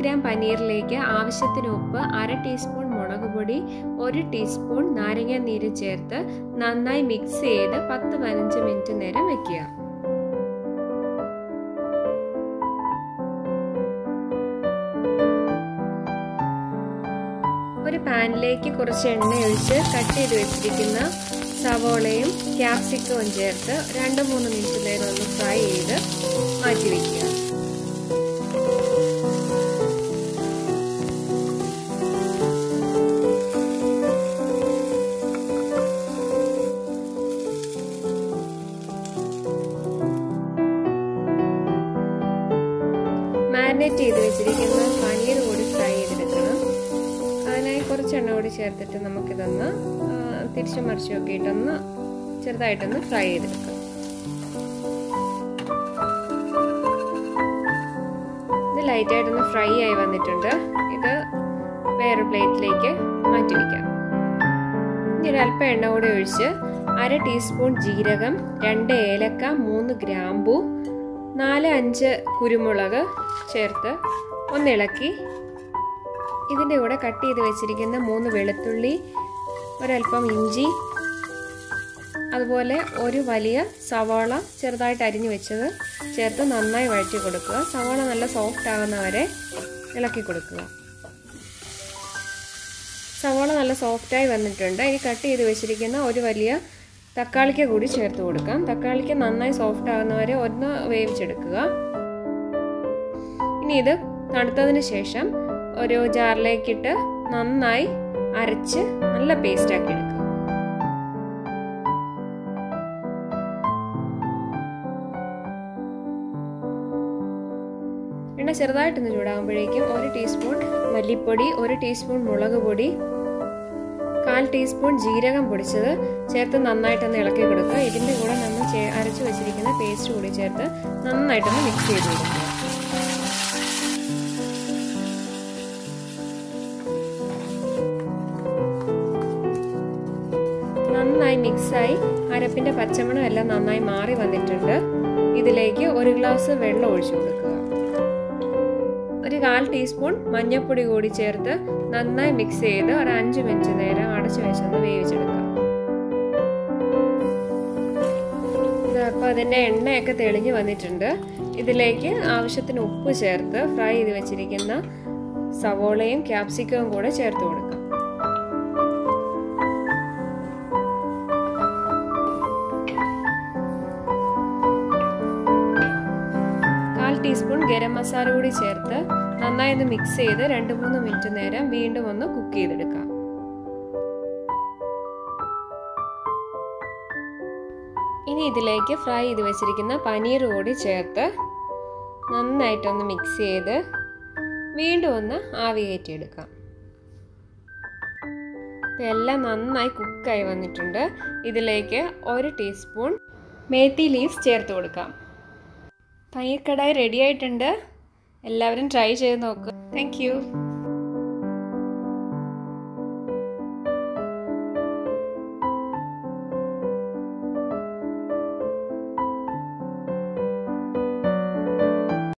gram പനീറിലേക്ക് ആവശ്യത്തിന് ഉപ്പ് അര ടീസ്പൂൺ മുളക് പൊടി ഒരു ടീസ്പൂൺ നാരങ്ങ നീര് ചേർത്ത് നന്നായി മിക്സ് ചെയ്ത് പത്ത് പതിനഞ്ച് മിനിറ്റ് നേരം വെക്കുക ഒരു പാനിലേക്ക് കുറച്ച് എണ്ണ ഒഴിച്ച് കട്ട് ചെയ്ത് വെച്ചിരിക്കുന്ന സവോളയും ക്യാപ്സിക്കവും ചേർത്ത് രണ്ട് മൂന്ന് മിനിറ്റ് നേരം ഒന്ന് ഫ്രൈ ചെയ്ത് മാറ്റി വയ്ക്കുക മാരിനേറ്റ് ചെയ്ത് വെച്ചിരിക്കുന്ന പനീർ കൂടി ഫ്രൈ ചെയ്തെടുക്കണം അതിനായി കുറച്ച് എണ്ണ കൂടി ചേർത്തിട്ട് നമുക്കിതൊന്ന് തിരിച്ചു മറിച്ച് നോക്കിയിട്ടൊന്ന് ചെറുതായിട്ടൊന്ന് ഫ്രൈ ചെയ്തെടുക്കാം ഇത് ലൈറ്റായിട്ടൊന്ന് ഫ്രൈ ആയി വന്നിട്ടുണ്ട് ഇത് വേറെ പ്ലേറ്റിലേക്ക് മാറ്റി വയ്ക്കാം ഇനി ഒരല്പം എണ്ണ കൂടി ഒഴിച്ച് അര ടീസ്പൂൺ ജീരകം രണ്ട് ഏലക്ക മൂന്ന് ഗ്രാമ്പൂ നാല് അഞ്ച് കുരുമുളക് ചേർത്ത് ഒന്നിളക്കി ഇതിൻ്റെ കൂടെ കട്ട് ചെയ്ത് വെച്ചിരിക്കുന്ന മൂന്ന് വെളുത്തുള്ളി ഒരൽപ്പം ഇഞ്ചി അതുപോലെ ഒരു വലിയ സവാള ചെറുതായിട്ട് അരിഞ്ഞു വെച്ചത് ചേർത്ത് നന്നായി വഴറ്റി കൊടുക്കുക സവാള നല്ല സോഫ്റ്റ് ആകുന്നവരെ ഇളക്കി കൊടുക്കുക സവാള നല്ല സോഫ്റ്റായി വന്നിട്ടുണ്ട് ഇനി കട്ട് ചെയ്ത് വെച്ചിരിക്കുന്ന ഒരു വലിയ തക്കാളിക്ക് കൂടി ചേർത്ത് കൊടുക്കാം തക്കാളിക്ക് നന്നായി സോഫ്റ്റ് ആകുന്നവരെ ഒന്ന് വേവിച്ചെടുക്കുക ഇനി ഇത് തണുത്തതിന് ശേഷം ഒരു ജാറിലേക്കിട്ട് നന്നായി അരച്ച് നല്ല പേസ്റ്റ് ആക്കി എടുക്കുക എണ്ണ ചെറുതായിട്ടൊന്ന് ചൂടാകുമ്പോഴേക്കും ഒരു ടീസ്പൂൺ മല്ലിപ്പൊടി ഒരു ടീസ്പൂൺ മുളക് പൊടി കാൽ ടീസ്പൂൺ ജീരകം പൊടിച്ചത് ചേർത്ത് നന്നായിട്ടൊന്ന് ഇളക്കി കൊടുക്കുക ഇതിൻ്റെ കൂടെ നമ്മൾ അരച്ചു വെച്ചിരിക്കുന്ന പേസ്റ്റ് കൂടി ചേർത്ത് നന്നായിട്ടൊന്ന് മിക്സ് ചെയ്ത് കൊടുക്കുക നന്നായി മിക്സായി അരപ്പിൻ്റെ പച്ചമണം എല്ലാം നന്നായി മാറി വന്നിട്ടുണ്ട് ഇതിലേക്ക് ഒരു ഗ്ലാസ് വെള്ളം ഒഴിച്ചു കൊടുക്കുക ഒരു കാൽ ടീസ്പൂൺ മഞ്ഞൾപ്പൊടി കൂടി ചേർത്ത് നന്നായി മിക്സ് ചെയ്ത് ഒരു അഞ്ച് മിനിറ്റ് നേരം അടച്ചു വെച്ചൊന്ന് വേവിച്ചെടുക്കാം അപ്പോൾ അതിൻ്റെ എണ്ണയൊക്കെ തെളിഞ്ഞ് വന്നിട്ടുണ്ട് ഇതിലേക്ക് ആവശ്യത്തിന് ഉപ്പ് ചേർത്ത് ഫ്രൈ ചെയ്ത് വെച്ചിരിക്കുന്ന സവോളയും ക്യാപ്സിക്കവും കൂടെ ചേർത്ത് കൊടുക്കാം കാൽ ടീസ്പൂൺ ഗരം മസാല കൂടി ചേർത്ത് നന്നായി ഒന്ന് മിക്സ് ചെയ്ത് രണ്ട് മൂന്ന് മിനിറ്റ് നേരം വീണ്ടും ഒന്ന് കുക്ക് ചെയ്തെടുക്കാം ഇനി ഇതിലേക്ക് ഫ്രൈ ചെയ്ത് വെച്ചിരിക്കുന്ന പനീർ കൂടി ചേർത്ത് നന്നായിട്ടൊന്ന് മിക്സ് ചെയ്ത് വീണ്ടും ഒന്ന് ആവി കയറ്റിയെടുക്കാം എല്ലാം നന്നായി കുക്കായി വന്നിട്ടുണ്ട് ഇതിലേക്ക് ഒരു ടീസ്പൂൺ മേത്തി ലീവ്സ് ചേർത്ത് കൊടുക്കാം പനീർ കടായി റെഡി ആയിട്ടുണ്ട് എല്ലാവരും ട്രൈ ചെയ്ത് നോക്കുക താങ്ക്